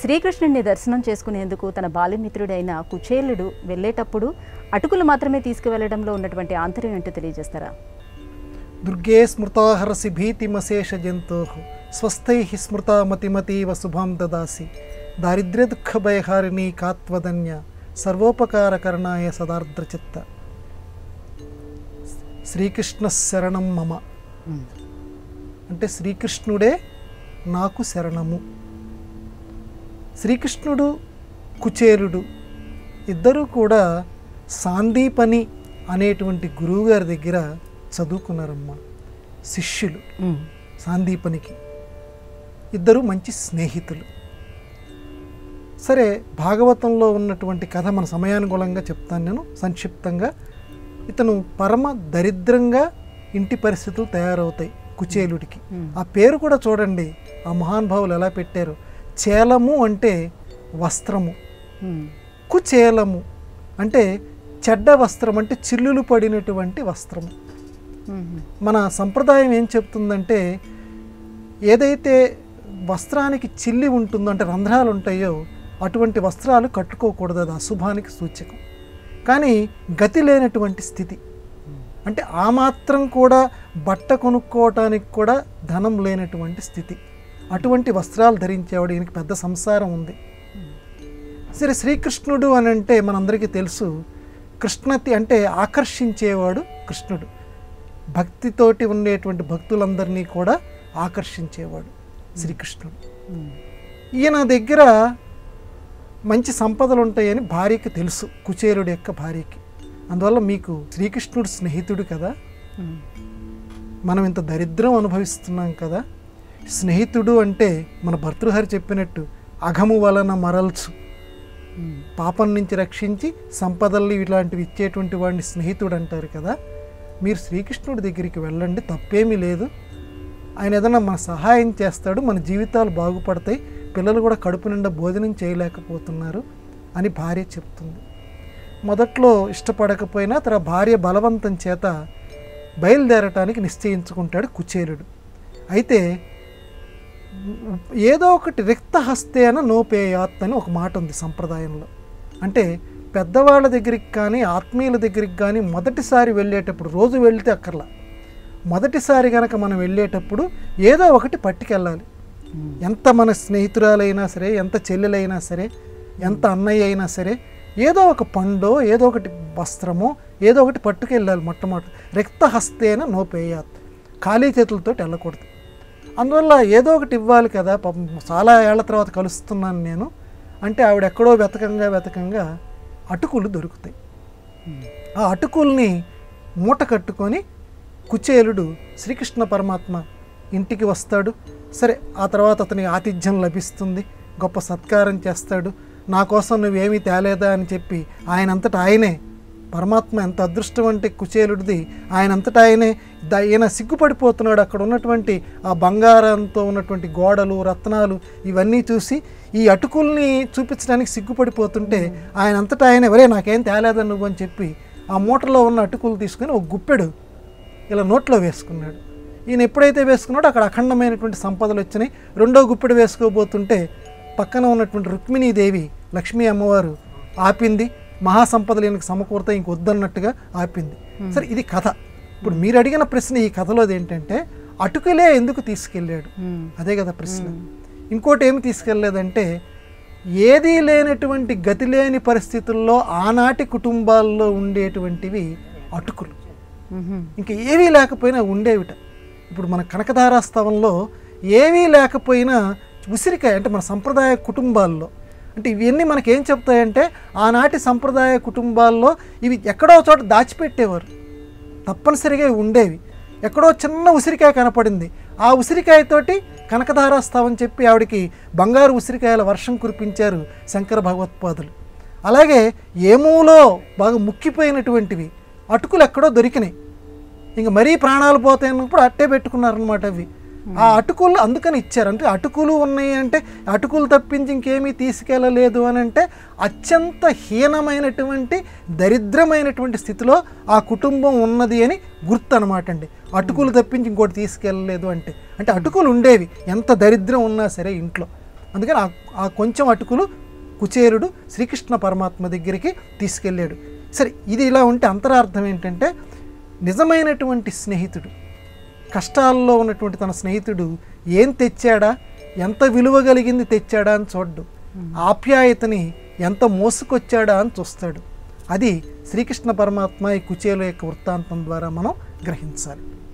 శ్రీకృష్ణుడిని దర్శనం చేసుకునేందుకు తన బాల్యమిత్రుడైన కుచేలుడు వెళ్ళేటప్పుడు అటుకులు మాత్రమే తీసుకువెళ్లడంలో ఉన్నటువంటి ఆంతర్యం ఏంటో తెలియజేస్తారా దుర్గే స్మృతాహరసి భీతిమశేష జంతో స్వస్థై స్మృతా మతిమతీవ శుభాం దదాసి దారిద్ర్య దుఃఖ భయహారిణి కాత్వదన్య సర్వోపకారకరణాయ సదార్ద్రచిత్త శ్రీకృష్ణ శరణం మమ అంటే శ్రీకృష్ణుడే నాకు శరణము శ్రీకృష్ణుడు కుచేలుడు ఇద్దరూ కూడా సాందీపని అనేటువంటి గురువుగారి దగ్గర చదువుకున్నారమ్మా శిష్యులు సాందీపనికి ఇద్దరు మంచి స్నేహితులు సరే భాగవతంలో ఉన్నటువంటి కథ మన సమయానుకూలంగా చెప్తాను నేను సంక్షిప్తంగా ఇతను పరమ దరిద్రంగా ఇంటి పరిస్థితులు తయారవుతాయి కుచేలుడికి ఆ పేరు కూడా చూడండి ఆ మహానుభావులు ఎలా పెట్టారు చేలము అంటే వస్త్రము కుచేలము అంటే చెడ్డ వస్త్రం అంటే చిల్లులు పడినటువంటి వస్త్రము మన సంప్రదాయం ఏం చెప్తుందంటే ఏదైతే వస్త్రానికి చిల్లి ఉంటుందో అంటే రంధ్రాలు ఉంటాయో అటువంటి వస్త్రాలు కట్టుకోకూడదు అది అశుభానికి సూచకం కానీ గతి లేనటువంటి స్థితి అంటే ఆ మాత్రం కూడా బట్ట కొనుక్కోవటానికి కూడా ధనం లేనటువంటి స్థితి అటువంటి వస్త్రాలు ధరించేవాడు ఈయనకి పెద్ద సంసారం ఉంది సరే శ్రీకృష్ణుడు అని అంటే మనందరికీ తెలుసు కృష్ణతి అంటే ఆకర్షించేవాడు కృష్ణుడు భక్తితోటి ఉండేటువంటి భక్తులందరినీ కూడా ఆకర్షించేవాడు శ్రీకృష్ణుడు ఈయన దగ్గర మంచి సంపదలు ఉంటాయని భార్యకి తెలుసు కుచేరుడి యొక్క భార్యకి అందువల్ల మీకు శ్రీకృష్ణుడు స్నేహితుడు కదా మనం ఇంత దరిద్రం అనుభవిస్తున్నాం కదా స్నేహితుడు అంటే మన భర్తృహరి చెప్పినట్టు అఘము వలన మరల్చు పాపం నుంచి రక్షించి సంపదల్ని ఇలాంటివి ఇచ్చేటువంటి వాడిని స్నేహితుడు అంటారు కదా మీరు శ్రీకృష్ణుడి దగ్గరికి వెళ్ళండి తప్పేమీ లేదు ఆయన ఏదైనా మన సహాయం చేస్తాడు మన జీవితాలు బాగుపడతాయి పిల్లలు కూడా కడుపు నిండా భోజనం చేయలేకపోతున్నారు అని భార్య చెప్తుంది మొదట్లో ఇష్టపడకపోయినా తన భార్య బలవంతం చేత బయలుదేరటానికి నిశ్చయించుకుంటాడు కుచేలుడు అయితే ఏదో ఒకటి రిక్త హస్తేన నోపేయాత్ అని ఒక మాట ఉంది సంప్రదాయంలో అంటే పెద్దవాళ్ళ దగ్గరికి కానీ ఆత్మీయుల దగ్గరికి కానీ మొదటిసారి వెళ్ళేటప్పుడు రోజు వెళ్తే అక్కర్లా మొదటిసారి కనుక మనం వెళ్ళేటప్పుడు ఏదో ఒకటి పట్టుకెళ్ళాలి ఎంత మన స్నేహితురాలైనా సరే ఎంత చెల్లెలైనా సరే ఎంత అన్నయ్య అయినా సరే ఏదో ఒక పండో ఏదో ఒకటి వస్త్రమో ఏదో ఒకటి పట్టుకెళ్ళాలి మొట్టమొదటి రిక్త హస్తేన నోపేయాత్ ఖాళీ చేతులతో వెళ్ళకూడదు అందువల్ల ఏదో ఒకటి ఇవ్వాలి కదా పాపం చాలా ఏళ్ల తర్వాత కలుస్తున్నాను నేను అంటే ఆవిడ ఎక్కడో వెతకంగా వెతకంగా అటుకులు దొరుకుతాయి ఆ అటుకుల్ని మూట కట్టుకొని కుచేలుడు శ్రీకృష్ణ పరమాత్మ ఇంటికి వస్తాడు సరే ఆ తర్వాత అతని ఆతిథ్యం లభిస్తుంది గొప్ప సత్కారం చేస్తాడు నా కోసం నువ్వేమీ తేలేదా అని చెప్పి ఆయనంతటా ఆయనే పరమాత్మ ఎంత అదృష్టం అంటే కుచేలుడిది ఆయనంతటా ఆయనే ద- ఈయన సిగ్గుపడిపోతున్నాడు అక్కడ ఉన్నటువంటి ఆ బంగారంతో ఉన్నటువంటి గోడలు రత్నాలు ఇవన్నీ చూసి ఈ అటుకుల్ని చూపించడానికి సిగ్గుపడిపోతుంటే ఆయనంతటా ఆయనే వరే నాకేం తేలేదా నువ్వు అని చెప్పి ఆ మూటలో ఉన్న అటుకులు తీసుకొని ఒక గుప్పెడు ఇలా నోట్లో వేసుకున్నాడు ఈయన ఎప్పుడైతే వేసుకున్నాడో అక్కడ అఖండమైనటువంటి సంపదలు వచ్చినాయి రెండో గుప్పెడు వేసుకోబోతుంటే పక్కన ఉన్నటువంటి రుక్మిణీదేవి లక్ష్మీ అమ్మవారు ఆపింది మహాసంపదలు ఈయనకు సమకూరుతాయి ఇంక వద్దన్నట్టుగా ఆపింది సరే ఇది కథ ఇప్పుడు మీరు అడిగిన ప్రశ్న ఈ కథలోది ఏంటంటే అటుకులే ఎందుకు తీసుకెళ్ళాడు అదే కదా ప్రశ్న ఇంకోటి ఏమి తీసుకెళ్ళలేదంటే ఏదీ లేనటువంటి గతి లేని పరిస్థితుల్లో ఆనాటి కుటుంబాల్లో ఉండేటువంటివి అటుకులు ఇంకా ఏవీ లేకపోయినా ఉండేవిట ఇప్పుడు మన కనకధారాస్తవంలో ఏవీ లేకపోయినా ఉసిరికాయ అంటే మన సంప్రదాయ కుటుంబాల్లో అంటే ఇవన్నీ మనకి ఏం చెప్తాయంటే ఆనాటి సంప్రదాయ కుటుంబాల్లో ఇవి ఎక్కడో చోట దాచిపెట్టేవారు తప్పనిసరిగా ఇవి ఉండేవి ఎక్కడో చిన్న ఉసిరికాయ కనపడింది ఆ ఉసిరికాయతోటి కనకధారాస్తావని చెప్పి ఆవిడకి బంగారు ఉసిరికాయల వర్షం కురిపించారు శంకర భగవత్పాదులు అలాగే ఏమూలో బాగా ముక్కిపోయినటువంటివి అటుకులు ఎక్కడో దొరికినాయి ఇంకా మరీ ప్రాణాలు పోతాయన్నప్పుడు అట్టే పెట్టుకున్నారనమాట అవి ఆ అటుకులు అందుకని ఇచ్చారు అంటే అటుకులు ఉన్నాయి అంటే అటుకులు తప్పించి ఇంకేమీ తీసుకెళ్ళలేదు అని అంటే అత్యంత హీనమైనటువంటి దరిద్రమైనటువంటి స్థితిలో ఆ కుటుంబం ఉన్నది అని గుర్తు అనమాట అండి అటుకులు తప్పించి ఇంకోటి తీసుకెళ్ళలేదు అంటే అంటే అటుకులు ఉండేవి ఎంత దరిద్రం ఉన్నా సరే ఇంట్లో అందుకని ఆ- ఆ కొంచెం అటుకులు కుచేలుడు శ్రీకృష్ణ పరమాత్మ దగ్గరికి తీసుకెళ్ళాడు సరే ఇది ఇలా ఉంటే అంతరార్థం ఏంటంటే నిజమైనటువంటి స్నేహితుడు కష్టాల్లో ఉన్నటువంటి తన స్నేహితుడు ఏం తెచ్చాడా ఎంత విలువ కలిగింది తెచ్చాడా అని చూడ్డు ఆప్యాయతని ఎంత మోసుకొచ్చాడా అని చూస్తాడు అది శ్రీకృష్ణ పరమాత్మ ఈ కుచేల యొక్క వృత్తాంతం ద్వారా మనం గ్రహించాలి